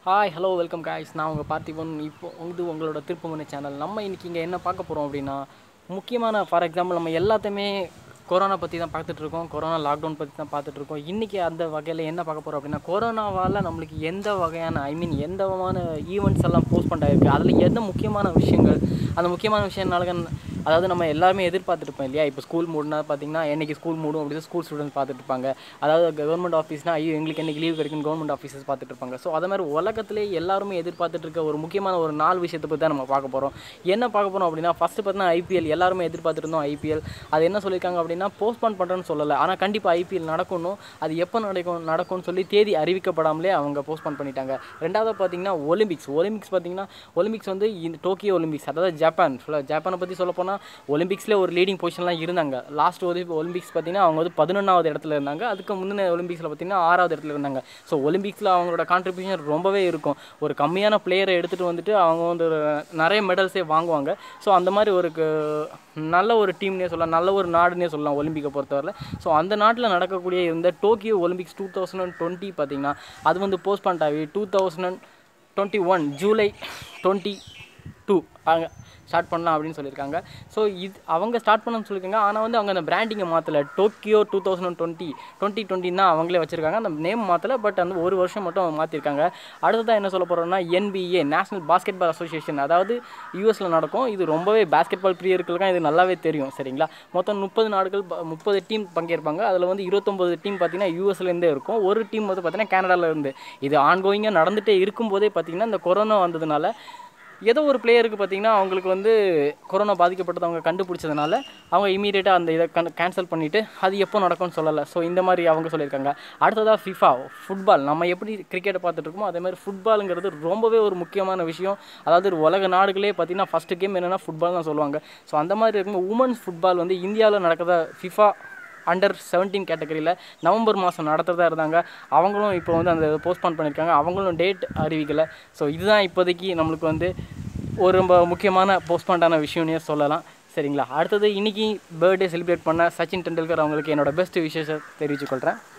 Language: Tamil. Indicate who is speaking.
Speaker 1: ஹாய் ஹலோ வெல்கம் காய்ஸ் நான் உங்கள் பார்த்திபன் இப்போ இது உங்களோட திருப்புமுனை சேனல் நம்ம இன்றைக்கி இங்கே என்ன பார்க்க போகிறோம் அப்படின்னா முக்கியமான ஃபார் எக்ஸாம்பிள் நம்ம எல்லாத்தையுமே கொரோனா பற்றி தான் பார்த்துட்டு இருக்கோம் கொரோனா லாக்டவுன் பற்றி தான் பார்த்துட்டு இருக்கோம் இன்றைக்கி அந்த வகையில் என்ன பார்க்க போகிறோம் அப்படின்னா கொரோனாவால் நம்மளுக்கு எந்த வகையான ஐ மீன் எந்த விதமான ஈவெண்ட்ஸ் எல்லாம் போஸ்ட் பண்ணிருக்கு அதில் எந்த முக்கியமான விஷயங்கள் அந்த முக்கியமான விஷயம்னால அதாவது நம்ம எல்லாருமே எதிர்பார்த்துருப்போம் இல்லையா இப்போ ஸ்கூல் மூடுனா பார்த்தீங்கன்னா என்னைக்கு ஸ்கூல் மூடும் அப்படின்னு ஸ்கூல் ஸ்டூடெண்ட்ஸ் பார்த்துட்டு இருப்பாங்க அதாவது கவர்மெண்ட் ஆஃபீஸ்னா ஐயோ எங்களுக்கு என்னைக்கு லீவ் கிடைக்கும் கவர்மெண்ட் ஆஃபீஸஸ் பார்த்துட்டு இருப்பாங்க ஸோ அதே மாதிரி உலகத்திலே எல்லாருமே எதிர்பார்த்துட்டு இருக்க ஒரு முக்கியமான ஒரு நாலு விஷயத்தை பற்றி தான் நம்ம பார்க்க போகிறோம் என்ன பார்க்க போகிறோம் அப்படின்னா ஃபஸ்ட்டு பார்த்தீங்கன்னா ஐபிஎல் எல்லாருமே எதிர்பார்த்துட்டு இருந்தோம் ஐபிஎல் அது என்ன சொல்லியிருக்காங்க அப்படின்னா போஸ்ட்பான் பண்ணுறேன்னு சொல்லலை ஆனால் கண்டிப்பாக ஐபிஎல் நடக்கணும் அது எப்போ நடக்கும் நடக்கும்னு சொல்லி தேதி அறிவிக்கப்படாமலே அவங்க போஸ்ட்பான் பண்ணிட்டாங்க ரெண்டாவது பார்த்தீங்கன்னா ஒலிம்பிக்ஸ் ஒலிம்பிக்ஸ் பார்த்தீங்கன்னா ஒலிம்பிக்ஸ் வந்து இந்த டோக்கியோ ஒலிம்பிக்ஸ் அதாவது ஜப்பான் ஜப்பானை பற்றி சொல்ல போனால் ஒலிம்பிக்ஸில் ஒரு லீடிங் பொசிஷன்லாம் இருந்தாங்க லாஸ்ட் ஒரு ஒலிம்பிக்ஸ் பார்த்தீங்கன்னா அவங்க வந்து பதினொன்றாவது இடத்துல இருந்தாங்க அதுக்கு முந்தின ஒலிம்பிக்ஸில் பார்த்தீங்கன்னா ஆறாவது இடத்துல இருந்தாங்க ஸோ ஒலிம்பிக்ஸில் அவங்களோட கான்ட்ரிபியூஷன் ரொம்பவே இருக்கும் ஒரு கம்மியான பிளேயரை எடுத்துகிட்டு வந்துட்டு அவங்க வந்து ஒரு நிறைய மெடல்ஸே வாங்குவாங்க ஸோ அந்த மாதிரி ஒரு க- நல்ல ஒரு டீம்னே சொல்லலாம் நல்ல ஒரு நாடுனே சொல்லலாம் ஒலிம்பிக்கை பொறுத்தவரை ஸோ அந்த நாட்டில் நடக்கக்கூடிய இந்த Tokyo Olympics two thousand and twenty பார்த்தீங்கன்னா அது வந்து போஸ்ட் பண்ணிட்டாவி two thousand and twenty one July twenty two அங்கே ஸ்டார்ட் பண்ணலாம் அப்படின்னு சொல்லியிருக்காங்க ஸோ இது அவங்க ஸ்டார்ட் பண்ணணும்னு சொல்லியிருக்காங்க ஆனால் வந்து அவங்க அந்த பிராண்டிங்கை மாற்றலை Tokyo two thousand twenty twenty டுவெண்ட்டின்னு தான் அவங்களே வச்சிருக்காங்க அந்த நேம் மாற்றலை பட் அந்த ஒரு வருஷம் மட்டும் அவங்க மாற்றிருக்காங்க அடுத்ததாக என்ன சொல்ல போகிறோம்னா NBA national basketball association அதாவது யூஎஸில் நடக்கும் இது ரொம்பவே பாஸ்கெட் பால் பிரியர்களுக்கு இது நல்லாவே தெரியும் சரிங்களா மொத்தம் முப்பது நாடுகள் ப- முப்பது டீம் பங்கேற்பாங்க அதில் வந்து இருபத்தொம்பது டீம் பார்த்தீங்கன்னா யூஎஸ்லேருந்தே இருக்கும் ஒரு டீம் வந்து பார்த்தீங்கன்னா கனடால இருந்து இது ஆன்கோயிங்காக நடந்துகிட்டே இருக்கும்போதே பார்த்தீங்கன்னா இந்த கொரோனா வந்ததுனால ஏதோ ஒரு பிளேயருக்கு பார்த்தீங்கன்னா அவங்களுக்கு வந்து கொரோனா பாதிக்கப்பட்டது அவங்க கண்டுபிடிச்சதுனால அவங்க இமீடியட்டாக அந்த இதை கன் கேன்சல் பண்ணிவிட்டு அது எப்போ நடக்கும்னு சொல்லலை ஸோ இந்த மாதிரி அவங்க சொல்லியிருக்காங்க அடுத்ததாக ஃபிஃபா ஃபுட்பால் நம்ம எப்படி கிரிக்கெட்டை பார்த்துட்டு இருக்கோமோ அதே மாதிரி ஃபுட்பாலுங்கிறது ரொம்பவே ஒரு முக்கியமான விஷயம் அதாவது ஒரு உலக நாடுகளே பார்த்தீங்கன்னா ஃபஸ்ட்டு கேம் என்னென்னா ஃபுட்பால் தான் சொல்லுவாங்க ஸோ அந்த மாதிரி இருக்கும் உமன்ஸ் ஃபுட்பால் வந்து இந்தியாவில் நடக்கிறத ஃபிஃபா அண்டர் செவன்டீன் கேட்டகரியில் நவம்பர் மாதம் நடத்துறதா இருந்தாங்க அவங்களும் இப்போ வந்து அந்த போஸ்ட்பான் பண்ணியிருக்காங்க அவங்களும் டேட் அறிவிக்கலை ஸோ இதுதான் இப்போதைக்கு நம்மளுக்கு வந்து ஒரு ரொம்ப முக்கியமான போஸ்ட்பாண்டான விஷயம்னே சொல்லலாம் சரிங்களா அடுத்தது இன்றைக்கி பர்த்டே செலிப்ரேட் பண்ண சச்சின் டெண்டுல்கர் அவங்களுக்கு என்னோட பெஸ்ட் விஷயத்தை தெரிவித்துக்கொள்கிறேன்